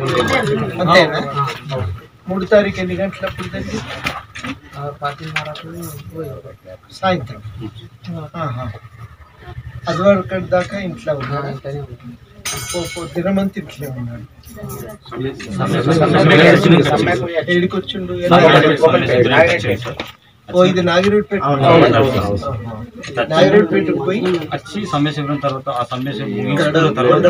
అంతేనా మూడు తారీఖు ఎన్ని గంటలప్పుడు తెలిసి సాయంత్రం ఆహా. అది వరకు దాకా ఇంట్లో ఉన్నాడు దినమంతా ఇంట్లో ఉన్నాడు ఏడికొచ్చిండు ఓ ఇది నాగిరెడ్డిపేట నాగిరెడ్డిపేటకు పోయి వచ్చి సమ్మె శిబిరం తర్వాత ఆ సమ్మె శిబిరం ముగించుకున్న తర్వాత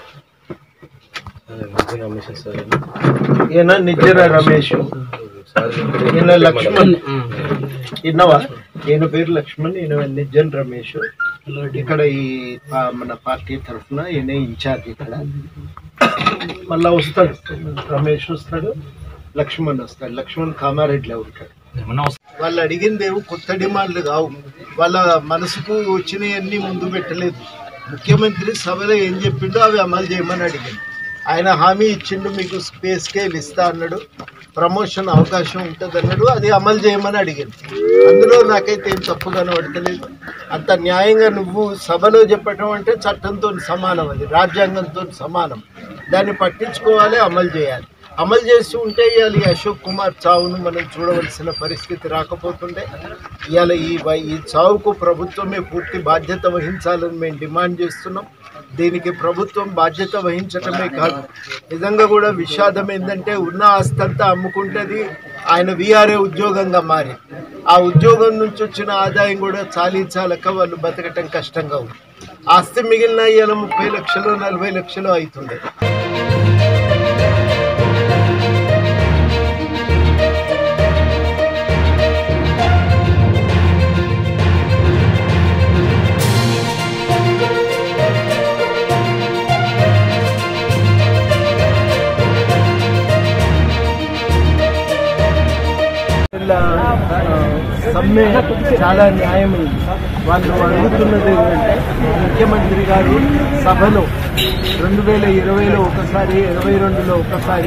ఈయన నిజ్జర రమేష్ ఈయన లక్ష్మణ్ ఈయనవా ఈయన పేరు లక్ష్మణ్ ఈయన నిజ్జన్ రమేష్ ఇక్కడ ఈ పా- మన పార్టీ తరఫున ఈయన ఇన్ఛార్జ్ ఇక్కడ మళ్ళా వస్తాడు రమేష్ వస్తాడు లక్ష్మణ్ వస్తాడు లక్ష్మణ్ కామారెడ్డిలో ఉంటాడు వాళ్ళు అడిగింది ఏమో కొత్త డిమాండ్లు కావు వాళ్ళ మనసుకు వచ్చినవన్నీ ముందు పెట్టలేదు ముఖ్యమంత్రి సభలో ఏం చెప్పిండో అవి అమలు చేయమని అడిగింది ఆయన హామీ ఇచ్చిండు మీకు పే స్కేల్ ఇస్తా అన్నాడు ప్రమోషన్ అవకాశం ఉంటుంది అన్నాడు అది అమలు చేయమని అడిగింది అందులో నాకైతే ఏం తప్పు కనబడతలేదు అంత న్యాయంగా నువ్వు సభలో చెప్పటం అంటే చట్టంతో సమానం అది రాజ్యాంగంతో సమానం దాన్ని పట్టించుకోవాలి అమలు చేయాలి అమలు చేసి ఉంటే ఇవాళ ఈ అశోక్ కుమార్ చావును మనం చూడవలసిన పరిస్థితి రాకపోతుండే ఇవాళ ఈ వై- ఈ చావుకు ప్రభుత్వమే పూర్తి బాధ్యత వహించాలని మేము డిమాండ్ చేస్తున్నాం దీనికి ప్రభుత్వం బాధ్యత వహించటమే కాదు నిజంగా కూడా విషాదం ఏంటంటే ఉన్న ఆస్తంతా అమ్ముకుంటది ఆయన వీఆర్ఏ ఉద్యోగంగా మారి ఆ ఉద్యోగం నుంచి వచ్చిన ఆదాయం కూడా చాలీ చాలక వాళ్ళు బతకటం కష్టంగా ఉంది ఆస్తి మిగిలిన ఇవాళ ముప్పై లక్షలు నలభై లక్షలు అవుతుండే వీళ్ళ, ఆ, సమ్మె చాలా న్యాయమైంది వాళ్ళు అడుగుతున్నది ఏంటంటే ముఖ్యమంత్రి గారు సభలో రెండు వేల ఇరవైలో ఒకసారి ఇరవై రెండులో ఒకసారి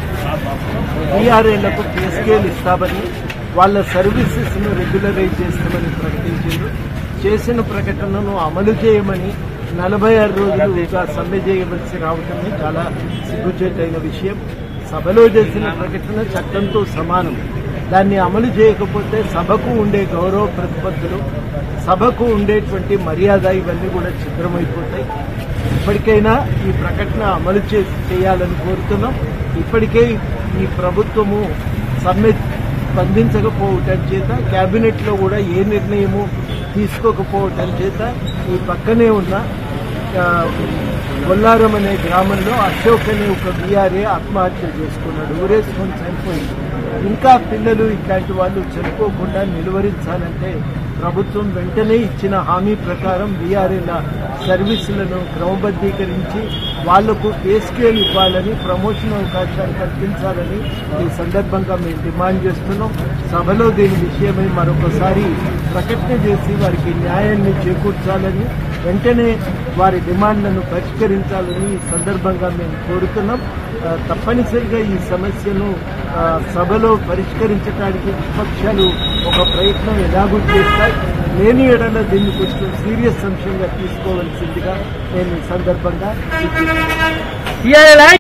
బీఆర్ఏలకు పే స్కేల్ ఇస్తామని వాళ్ళ సర్వీసెస్ను రెగ్యులరైజ్ చేస్తామని ప్రకటించారు చేసిన ప్రకటనను అమలు చేయమని నలభై ఆరు రోజులుగా సమ్మె చేయవలసి రావటమే చాలా సిగ్గుచేటైన విషయం సభలో చేసిన ప్రకటన చట్టంతో సమానం దాన్ని అమలు చేయకపోతే సభకు ఉండే గౌరవ ప్రతిపత్తులు సభకు ఉండేటువంటి మర్యాద ఇవన్నీ కూడా చిత్రమైపోతాయి ఇప్పటికైనా ఈ ప్రకటన అమలు చేసి చేయాలని కోరుతున్నాం ఇప్పటికే ఈ ప్రభుత్వము సమ్మె స్పందించకపోవటం చేత కేబినెట్ లో కూడా ఏ నిర్ణయము తీసుకోకపోవటం చేత ఈ పక్కనే ఉన్న ఆ, బొల్లారం అనే గ్రామంలో అశోక్ అనే ఒక బీఆర్ఏ ఆత్మహత్య చేసుకున్నాడు ఊరేసుకొని చనిపోయింది ఇంకా పిల్లలు ఇట్లాంటి వాళ్ళు చనిపోకుండా నిలువరించాలంటే ప్రభుత్వం వెంటనే ఇచ్చిన హామీ ప్రకారం బీఆర్ఏల సర్వీసులను క్రమబద్ధీకరించి వాళ్లకు పే స్కేల్ ఇవ్వాలని ప్రమోషన్ అవకాశాలు కల్పించాలని ఈ సందర్భంగా మేము డిమాండ్ చేస్తున్నాం సభలో దీని విషయమై మరొకసారి ప్రకటన చేసి వారికి న్యాయాన్ని చేకూర్చాలని వెంటనే వారి డిమాండ్లను పరిష్కరించాలని ఈ సందర్భంగా మేము కోరుతున్నాం ఆ, తప్పనిసరిగా ఈ సమస్యను ఆ, సభలో పరిష్కరించడానికి విపక్షాలు ఒక ప్రయత్నం ఎలాగూ చేస్తాయి లేని ఎడల దీన్ని కొంచెం సీరియస్ అంశంగా తీసుకోవాల్సిందిగా నేను ఈ సందర్భంగా సూచిస్తున్నాను.